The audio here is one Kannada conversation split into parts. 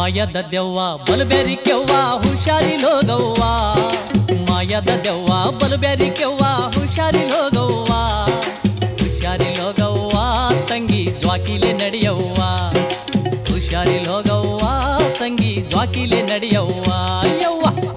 ಮಾಯದ ದೆವ್ವ ಬಲಬೇರಿ ಕೆವ್ವ ಹುಷಾರಿ ಲೋಗವ್ವ ಮಾಯದ ದೆವ್ವ ಬಲಬೇರಿ ಕೆವ್ವ ಹುಷಾರಿ ಲೋಗವ್ವ ಹುಷಾರಿ ಲೋಗವ್ವ ತಂಗಿ ಜ್ವಾಕಿಲೆ ನಡೆಯವ್ವ ಹುಷಾರಿ ಲೋಗವ್ವ ತಂಗಿ ಜ್ವಾಕಿಲೆ ನಡೆಯವ್ವ ಯವ್ವ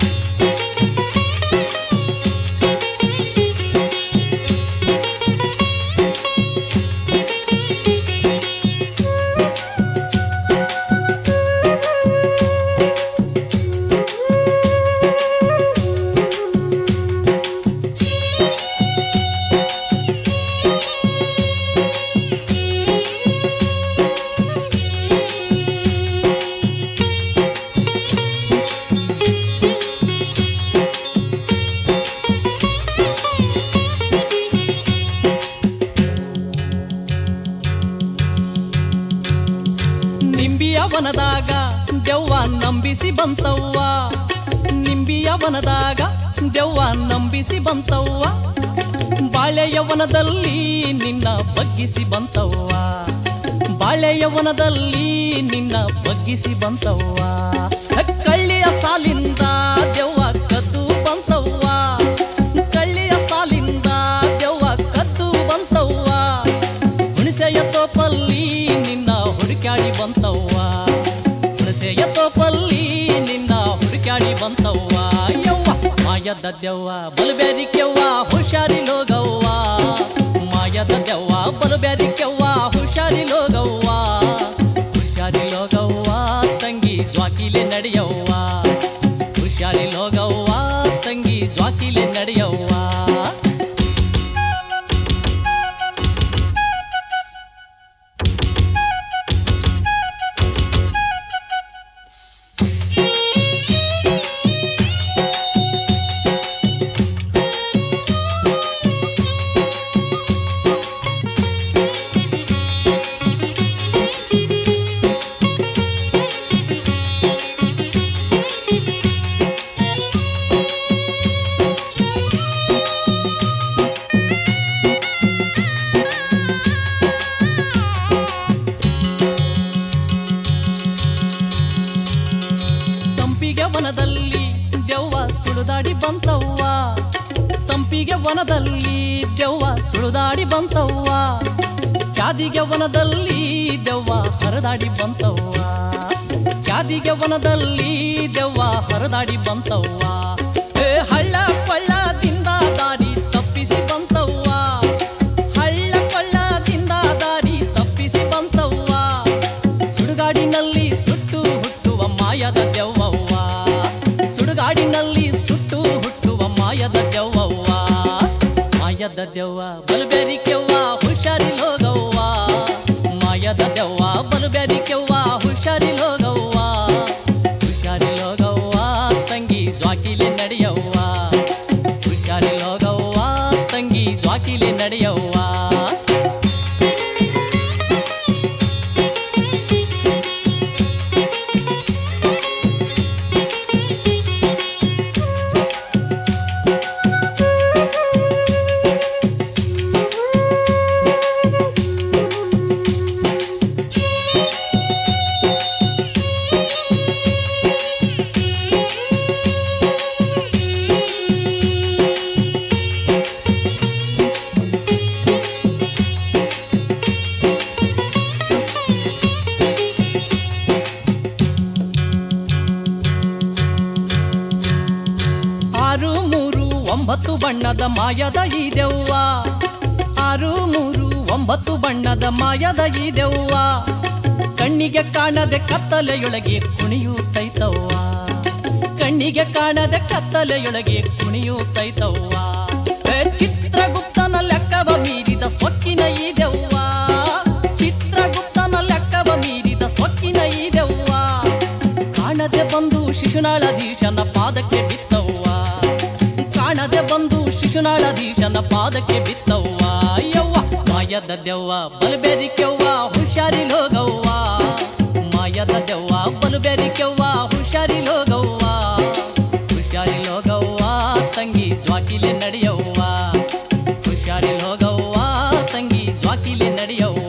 ನಿಂಬಿಯ ವನದಾಗ ದೆವ್ವ ನಂಬಿಸಿ ಬಂತವ್ವ ನಿಂಬಿಯ ವನದಾಗ ದೆವ್ವ ನಂಬಿಸಿ ಬಂತವ್ವ ಬಾಳೆಯ ವನದಲ್ಲಿ ನಿನ್ನ ಬಗ್ಗಿಸಿ ಬಂತವ್ವ ಬಾಳೆಯ ವನದಲ್ಲಿ ನಿನ್ನ ಬಗ್ಗಿಸಿ ಬಂತವ್ವ ಕಳ್ಳಿಯ ಸಾಲಿಂದ ದೆವ್ವ ಕದ್ದು ಬಂತವ್ವ ಕಳ್ಳಿಯ ಸಾಲಿಂದ ದೆವ್ವ ಕದ್ದು ಬಂತವ್ವ ಹುಣಸೆಯ ತೋಪಲ್ಲಿ ನಿನ್ನ ಹುಡುಕ್ಯಾಡಿ ಬಂತವ್ವ ಹುಣಸೆಯ ತೋಪಲ್ಲಿ ನಿನ್ನ ಹುಡುಕ್ಯಾಡಿ ಬಂತವ್ವ ಯವ್ವ ಮಾಯದ ದೆವ್ವ ಬಲಬೇರಿ ಕೆವ್ವ ಹುಷಾರಿ ಲೋಗವ್ವ ಮಾಯದ ದೆವ್ವ ಬಲಬೇರಿ ಕೆವ್ವ ಹುಷಾರಿ ಲೋಗವ್ವ ಹುಷಾರಿ ಲೋಗವ್ವ ತಂಗಿ ಜ್ವಾಕಿಲೆ ನಡೆಯವ್ವ ಹುಷಾರಿ ಲೋಗವ್ವ ತಂಗಿ ಜ್ವಾಕಿಲೆ ನಡೆಯವ್ವ ಸಂಪಿಗೆ ವನದಲ್ಲಿ ದೆವ್ವ ಸುಳಿದಾಡಿ ಬಂತವ್ವ ಸಂಪಿಗೆ ವನದಲ್ಲಿ ದೆವ್ವ ಸುಳಿದಾಡಿ ಬಂತವ್ವ ಜಾದಿಗೆ ವನದಲ್ಲಿ ದೆವ್ವ ಹರದಾಡಿ ಬಂತವ್ವ ಜಾದಿಗೆ ವನದಲ್ಲಿ ದೆವ್ವ ಹರದಾಡಿ ಬಂತವ್ವ ಏ ಹಳ್ಳ ಕೊಳ್ಳದಿಂದ ದಾರಿ ತಪ್ಪಿಸಿ ಬಂತವ್ವ ಹಳ್ಳ ಕೊಳ್ಳದಿಂದ ದಾರಿ ತಪ್ಪಿಸಿ ಬಂತವ್ವ ಸುಡುಗಾಡಿನಲ್ಲಿ ಸುಟ್ಟು ಹುಟ್ಟುವ ಮಾಯದ ದೆವ್ವವ್ವ ಸುಡುಗಾಡಿನಲ್ಲಿ ಸುಟ್ಟು ಹುಟ್ಟುವ ಮಾಯದ ದೆವ್ವವ್ವ ಮಾಯದ ದೆವ್ವ ಬಲಬೇರಿ ಕೆವ್ವ ಹುಷಾರಿ ಲೋಗವ್ವ ಮಾಯದ ದೆವ್ವ ಬಲಬೇರಿ ಕೆವ್ವ ಹುಷಾರಿ ಲೋಗವ್ವ ಹುಷಾರಿ ಲೋಗವ್ವ ತಂಗಿ ಜ್ವಾಕಿಲೆ ನಡೆಯವ್ವ ಹುಷಾರಿ ಲೋಗವ್ವ ತಂಗಿ ಜ್ವಾಕಿಲೆ ನಡೆಯವ್ವ ಆರು ಮೂರು ಒಂಬತ್ತು ಬಣ್ಣದ ಮಾಯದ ಈ ದೆವ್ವ ಆರು ಮೂರು ಒಂಬತ್ತು ಬಣ್ಣದ ಮಾಯದ ಈ ದೆವ್ವ ಕಣ್ಣಿಗೆ ಕಾಣದೆ ಕತ್ತಲೆಯೊಳಗೆ ಕುಣಿಯುತ್ತೈತವ್ವ ಕಣ್ಣಿಗೆ ಕಾಣದೆ ಕತ್ತಲೆಯೊಳಗೆ ಕುಣಿಯುತ್ತೈತವ್ವ ಏ ಚಿತ್ರಗುಪ್ತನ ಲೆಕ್ಕವ ಮೀರಿದ ಸೊಕ್ಕಿನ ಈ ದೆವ್ವ ಚಿತ್ರಗುಪ್ತನ ಲೆಕ್ಕವ ಮೀರಿದ ಸೊಕ್ಕಿನ ಈ ದೆವ್ವ ಕಾಣದೆ ಬಂದು ಶಿಶುನಾಳಧೀಶನ ಪಾದಕ್ಕೆ ಬಿತ್ತವ್ವ ಕಾಣದೆ ಬಂದು ಶಿಶುನಾಳಧೀಶನ ಪಾದಕ್ಕೆ ಬಿತ್ತವ್ವ ಯವ್ವ ಮಾಯದ ದೆವ್ವ ಬಲಬೇರಿ ಕೆವ್ವ ಹುಷಾರಿ ಲೋಗವ್ವ ಮಾಯದ ದೆವ್ವ ಬಲಬೇರಿ ಕೆವ್ವ ಹುಷಾರಿ ಲೋಗವ್ವ ಹುಷಾರಿ ಲೋಗವ್ವ ತಂಗಿ ಜ್ವಾಕಿಲೆ ನಡೆಯವ್ವ ಹುಷಾರಿ ಲೋಗವ್ವ ತಂಗಿ ಜ್ವಾಕಿಲೆ ನಡೆಯವ್ವ